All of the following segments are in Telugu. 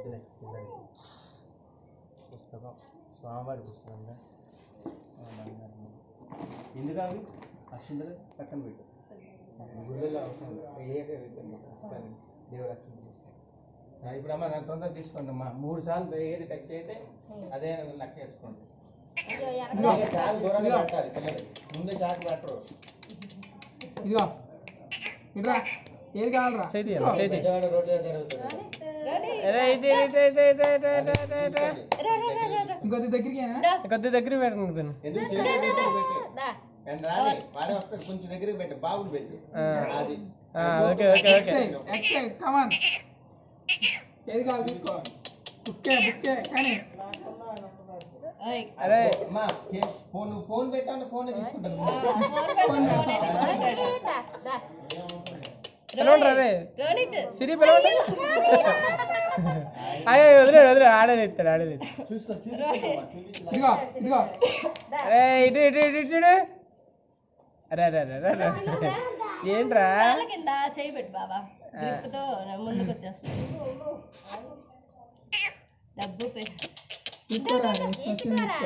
పొద్దునే పిల్లలకి పుస్తకం స్వామివారి పుస్తకం ఉందా? ఆ, బంగారం. ఎందుకు అవి అక్షింతలు పక్కన పెట్టు గుళ్ళలో అవసరం లేదు. ఏ పుస్తకాలు దేవుడు అక్షింతలు ఇస్తాయి ఆ, ఇప్పుడు అమ్మ నాకు తొందర తీసుకోండి అమ్మా మూడు సార్లు ఏది టచ్ అయితే అదే లెక్క వేసుకోండి ఇంకా చాలా దూరంగా పెట్టాలి పిల్లలకి ముందే చాకు పెట్టరు ఇదిగో ఇట్రా ఏది కావాలరా చేతి చేతి విజయవాడ రోడ్డు మీద జరుగుతుంది ఇంకొద్ది దగ్గరికి కొద్ది దగ్గర పెట్టండి పెను ఎందుకు చేతులు దగ్గర పెట్టు. కానీ రాలే, వాడే వస్తాడు కొంచెం దగ్గరికి పెట్టు బాబుని పెట్టు ఆ. అది ఆ, okay okay okay excise come on ఏది కావాలి తీసుకో బుక్కే బుక్కే కానీ అరే అమ్మా కే- ఫోన్ నువ్వు ఫోన్ పెట్టాను ఫోన్ తీసుకుంటాను పిలవండి రే సిరి పిలవండి అయ్యో వదిలేడు వదిలేడు ఆడేది ఇస్తాడు ఆడేది ఇస్తాడు. చూసుకో చూపించమ్మా చూపించు ఇదిగో ఇదిగో అరే ఇటు ఇటు ఇటు ఇటు చూడు అరే అరే అరే అరే అరే. ఏంట్రా కాళ్ళ కింద చేయి పెట్టు బాబా గ్రిప్ తో ముందుకు వచ్చేస్తుంది డబ్బు పెట్టు తీసుకోరా ఇష్టం వచ్చింది తీసుకో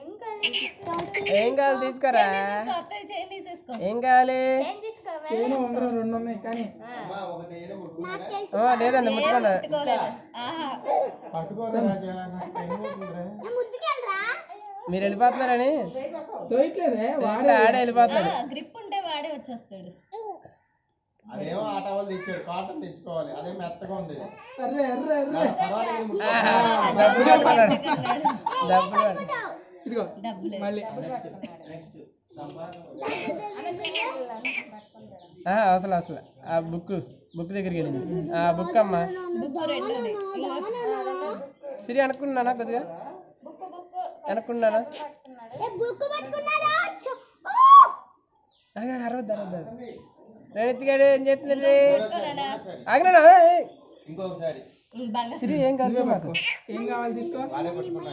ఏం కావాలి తీసుకురా అత్తయ్య చేయి తీసేసుకో ఏం కావాలి చేను ఉంగరం రెండు ఉన్నాయి కానీ అమ్మా ఒకటి ఏదో ముట్టుకున్నారా? ఓ లేదండి ముట్టుకోండి పెట్టుకోలేదు ఆహా పట్టుకోరా రాజా నాకు టైం అవుతుందిరా. మీరు వెళ్ళిపోతున్నారని తోయట్లేదే వాడే వాడే ఆడే వెళ్ళిపోతున్నాడు గ్రిప్ ఉంటే వాడే వచ్చేస్తాడు అదేమో ఆట వాళ్ళు తెచ్చారు కాటన్ తెచ్చుకోవాలి అదే మెత్తగా ఉంది అర్రే అర్రే అర్రే పర్వాలేదు ముట్టుకో. డబ్బులు కట్టుకున్నాడు డబ్బులు కట్టు. ఇదిగో డబ్బులు మళ్ళీ నెక్స్ట్ సంపాదన ఆ, అసలు అసలు ఆ బుక్ బుక్ దగ్గరికి వెళ్ళింది ఆ బుక్ అమ్మా బుక్ రెండోది ఇంకో సిరి అనుకున్నానా కొద్దిగా అనుకున్నానా ఆగా, అరవద్దు అరవద్దు రణిత్గాడు ఏం చేస్తున్నాడు ఆగినా ఇంకొకసారి బంగారు సిరి ఏం కాదు మాకు ఏం కావాలి తీసుకో వాళ్ళే పట్టుకున్నారు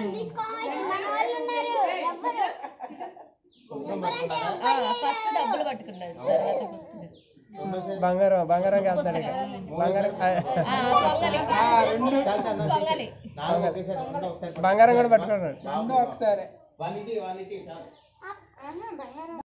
పుస్తకం పట్టుకున్నారా ఫస్ట్ డబ్బులు పట్టుకున్నాడు తర్వాత పుస్తకం రెండోసారి బంగారం బంగారం వెళ్తాడు ఇక బంగారం ఆ, ఆ, పొంగలి చాలు చాలు నాకు పొంగలి నాలుగు ఒకేసారి రెండు ఒకసారి బంగారం కూడా పట్టుకున్నాడు రెండో ఒకసారి వన్ ఇటీ వన్ ఇటీ చాలు